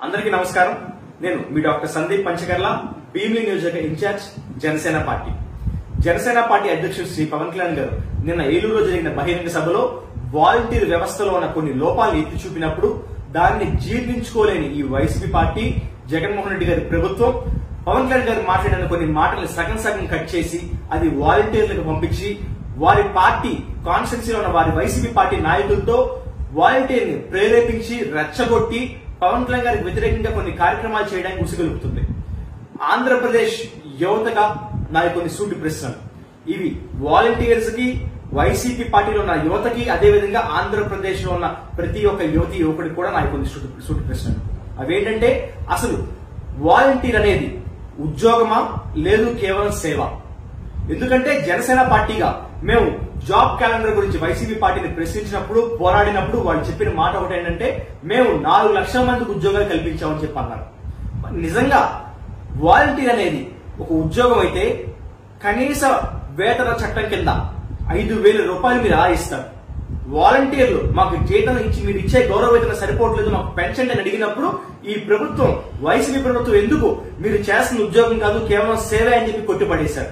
అందరికీ నమస్కారం నేను మీ డాక్టర్ సందీప్ పంచకర్ల భీమిలి నియోజక in charge Janasena party Janasena party అధ్యక్షుడు శ్రీ పవన్ కళ్యాణ్ గారు నిన్న ఏలూరులో జరిగిన బహిరంగ సభలో వాలంటీర్ వ్యవస్థలో ఉన్న కొన్ని లోపాలు ఎత్తి చూపినప్పుడు దాన్ని జీర్ణించుకోలేని ఈ వైసీపీ పార్టీ జగన్మోహన్ రెడ్డి గారి ప్రభుత్వం పవన్ కళ్యాణ్ గారు మాట్లాడిన కొన్ని మాటలు సగం సగం కట్ చేసి అది వాలంటీర్లకు పంపించి వారి పార్టీ కాన్స్టిట్యున్సీలో ఉన్న వారి వైసీపీ పార్టీ నాయకులతో వాలంటీర్ ని ప్రేరేపించి రెచ్చగొట్టి పవన్ కళ్యాణ్ గారికి వ్యతిరేకంగా కొన్ని కార్యక్రమాలు చేయడానికి ఉసిగలుపుతుంది ఆంధ్రప్రదేశ్ యువతగా నా కొన్ని సూటి ప్రశ్నలు ఇవి వాలంటీర్స్ కి వైసీపీ పార్టీలో ఉన్న యువతకి అదేవిధంగా ఆంధ్రప్రదేశ్ లో ఉన్న ప్రతి ఒక్క యువతి యువకుడికి కూడా నా కొన్ని సూటి సూటి ప్రశ్నలు అవేంటంటే అసలు వాలంటీర్ అనేది ఉద్యోగమా లేదు కేవలం సేవ ఎందుకంటే జనసేన పార్టీగా మేము జాబ్ క్యాలెండర్ గురించి వైసీపీ పార్టీని ప్రశ్నించినప్పుడు పోరాడినప్పుడు వాళ్ళు చెప్పిన మాట ఒకటి ఏంటంటే మేము నాలుగు లక్షల మందికి ఉద్యోగాలు కల్పించామని చెప్పి అన్నారు మరి నిజంగా వాలంటీర్ అనేది ఒక ఉద్యోగం అయితే కనీస వేతన చట్టం కింద ఐదు వేల రూపాయలు మీరు ఆయిస్తారు వాలంటీర్లు మాకు జీతం ఇచ్చి మీరు ఇచ్చే గౌరవ వేతన సరిపోవట్లేదు మాకు పెన్షన్ అని అడిగినప్పుడు ఈ ప్రభుత్వం వైసీపీ ప్రభుత్వం ఎందుకు మీరు చేస్తున్న ఉద్యోగం కాదు కేవలం సేవే అని చెప్పి కొట్టిపడేశారు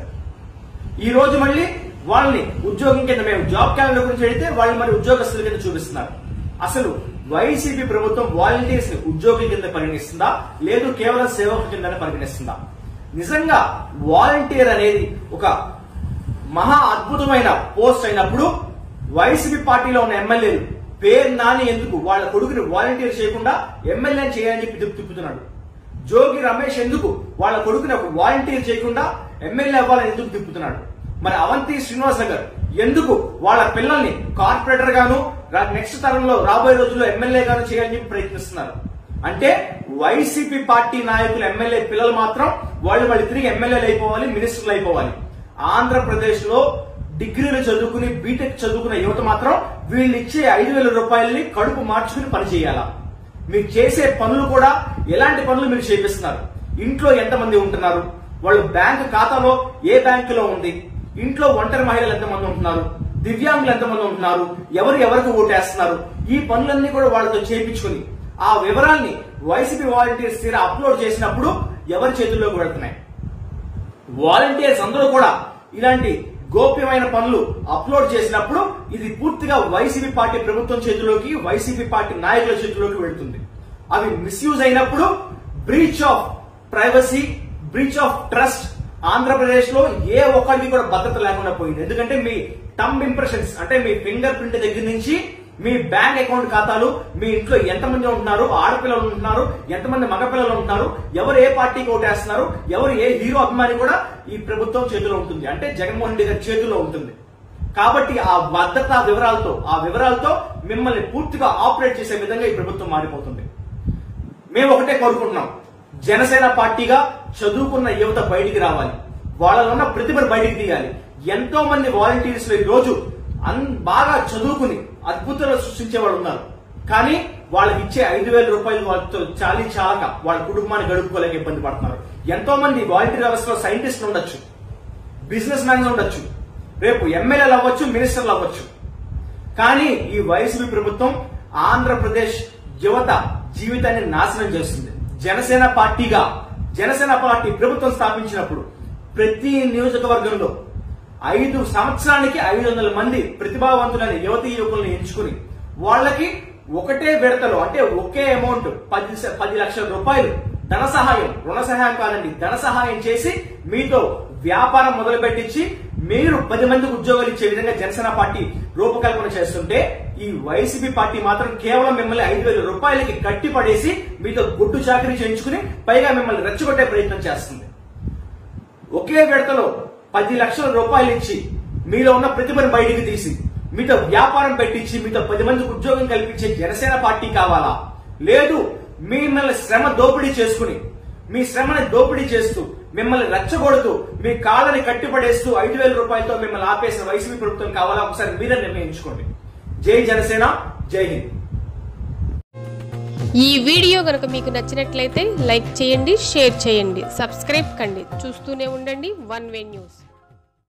ఈ రోజు మళ్ళీ వాళ్ళని ఉద్యోగం కింద మేము జాబ్ క్యాలెండర్ గురించి అడిగితే వాళ్ళని మరి ఉద్యోగస్తుల కింద చూపిస్తున్నారు అసలు వైసీపీ ప్రభుత్వం వాలంటీర్స్ ని ఉద్యోగుల కింద పరిగణిస్తుందా లేదు కేవలం సేవకుల కింద పరిగణిస్తుందా నిజంగా వాలంటీర్ అనేది ఒక మహా అద్భుతమైన పోస్ట్ అయినప్పుడు వైసీపీ పార్టీలో ఉన్న ఎమ్మెల్యేలు పేరు నాని ఎందుకు వాళ్ళ కొడుకుని వాలంటీర్ చేయకుండా ఎమ్మెల్యే చేయాలని చెప్పి తిప్పు తిప్పుతున్నాడు జోగి రమేష్ ఎందుకు వాళ్ళ కొడుకుని ఒక వాలంటీర్ చేయకుండా ఎమ్మెల్యే అవ్వాలని ఎందుకు తిప్పుతున్నాడు మరి అవంతి శ్రీనివాస గారు ఎందుకు వాళ్ళ పిల్లల్ని కార్పొరేటర్ గాను నెక్స్ట్ తరంలో రాబోయే రోజుల్లో ఎమ్మెల్యే గాను చేయాలని చెప్పి ప్రయత్నిస్తున్నారు అంటే వైసీపీ పార్టీ నాయకులు ఎమ్మెల్యే పిల్లలు మాత్రం వాళ్ళు మళ్ళీ తిరిగి ఎమ్మెల్యేలు అయిపోవాలి మినిస్టర్లు అయిపోవాలి ఆంధ్రప్రదేశ్ లో డిగ్రీలు చదువుకుని బీటెక్ చదువుకున్న యువత మాత్రం వీళ్ళు ఇచ్చే ఐదు వేల రూపాయలని కడుపు మార్చుకుని పని చేయాలా మీరు చేసే పనులు కూడా ఎలాంటి పనులు మీరు చేపిస్తున్నారు ఇంట్లో ఎంతమంది ఉంటున్నారు వాళ్ళు బ్యాంక్ ఖాతాలో ఏ బ్యాంకులో ఉంది ఇంట్లో ఒంటరి మహిళలు ఎంతమంది ఉంటున్నారు దివ్యాంగులు ఎంతమంది ఉంటున్నారు ఎవరు ఎవరికి ఓటేస్తున్నారు ఈ పనులన్నీ కూడా వాళ్ళతో చేయించుకుని ఆ వివరాల్ని వైసీపీ వాలంటీర్స్ తీరా అప్లోడ్ చేసినప్పుడు ఎవరి చేతుల్లోకి వెళ్తున్నాయి వాలంటీర్స్ అందరూ కూడా ఇలాంటి గోప్యమైన పనులు అప్లోడ్ చేసినప్పుడు ఇది పూర్తిగా వైసీపీ పార్టీ ప్రభుత్వం చేతిలోకి వైసీపీ పార్టీ నాయకుల చేతిలోకి వెళ్తుంది అవి మిస్యూజ్ అయినప్పుడు breach of privacy breach of trust Andhra Pradesh లో ఏ ఒక్కరికి కూడా భద్రత లేకుండా పోయింది ఎందుకంటే మీ టమ్ ఇంప్రెషన్స్ అంటే మీ ఫింగర్ ప్రింట్ దగ్గర నుంచి మీ బ్యాంక్ అకౌంట్ ఖాతాలు మీ ఇంట్లో ఎంతమంది ఉంటున్నారు ఆడపిల్లలు ఉంటున్నారు ఎంతమంది మగపిల్లలు ఉంటున్నారు ఎవరు ఏ పార్టీకి ఓటేస్తున్నారు ఎవరు ఏ హీరో అభిమాని కూడా ఈ ప్రభుత్వం చేతిలో ఉంటుంది అంటే జగన్మోహన్ రెడ్డి గారి చేతిలో ఉంటుంది కాబట్టి ఆ భద్రతా వివరాలతో ఆ వివరాలతో మిమ్మల్ని పూర్తిగా ఆపరేట్ చేసే విధంగా ఈ ప్రభుత్వం మారిపోతుంది మేము ఒకటే కోరుకుంటున్నాం జనసేన పార్టీగా చదువుకున్న యువత బయటికి రావాలి వాళ్ళలో ఉన్న ప్రతిభను బయటికి తీయాలి ఎంతో మంది వాలంటీర్స్ ఈ రోజు అన్ బాగా చదువుకుని అద్భుతాలు సృష్టించే వాళ్ళు ఉన్నారు కానీ వాళ్ళకి ఇచ్చే ఐదు వేల రూపాయలు వాళ్ళతో చాలీ చాలక వాళ్ళ కుటుంబాన్ని గడుపుకోలేక ఇబ్బంది పడుతున్నారు ఎంతో మంది వాలంటీర్ వ్యవస్థలో సైంటిస్టులు ఉండొచ్చు బిజినెస్ మ్యాన్స్ ఉండొచ్చు రేపు ఎమ్మెల్యేలు అవ్వచ్చు మినిస్టర్లు అవ్వచ్చు కానీ ఈ వైసీపీ ప్రభుత్వం ఆంధ్రప్రదేశ్ యువత జీవితాన్ని నాశనం చేస్తుంది జనసేన పార్టీగా జనసేన పార్టీ ప్రభుత్వం స్థాపించినప్పుడు ప్రతి నియోజకవర్గంలో ఐదు సంవత్సరానికి ఐదు వందల మంది ప్రతిభావంతులైన యువతీ యువకులను ఎంచుకుని వాళ్ళకి ఒకటే విడతలో అంటే ఒకే అమౌంట్ పది స- పది లక్షల రూపాయలు ధన సహాయం రుణ సహాయం కాదండి ధన సహాయం చేసి మీతో వ్యాపారం మొదలు పెట్టించి మీరు పది మందికి ఉద్యోగాలు ఇచ్చే విధంగా జనసేన పార్టీ రూపకల్పన చేస్తుంటే ఈ వైసీపీ పార్టీ మాత్రం కేవలం మిమ్మల్ని ఐదు వేల రూపాయలకి కట్టి పడేసి మీతో గుడ్డు చాకరీ చేయించుకుని పైగా మిమ్మల్ని రెచ్చగొట్టే ప్రయత్నం చేస్తుంది ఒకే విడతలో పది లక్షల రూపాయలు ఇచ్చి మీలో ఉన్న ప్రతిభను బయటికి తీసి మీతో వ్యాపారం పెట్టించి మీతో పది మందికి ఉద్యోగం కల్పించే జనసేన పార్టీ కావాలా లేదు మిమ్మల్ని శ్రమ దోపిడీ చేసుకుని మీ శ్రమని దోపిడీ చేస్తూ మిమ్మల్ని రెచ్చగొడుతూ మీ కాళ్ళని కట్టిపడేస్తూ ఐదు వేల రూపాయలతో మిమ్మల్ని ఆపేసిన వైసీపీ ప్రభుత్వం కావాలా ఒకసారి మీరే నిర్ణయించుకోండి జై జనసేన జై హింద్ ఈ వీడియో కనుక మీకు నచ్చినట్లయితే లైక్ చేయండి షేర్ చేయండి సబ్స్క్రైబ్ కండి చూస్తూనే ఉండండి వన్ వే న్యూస్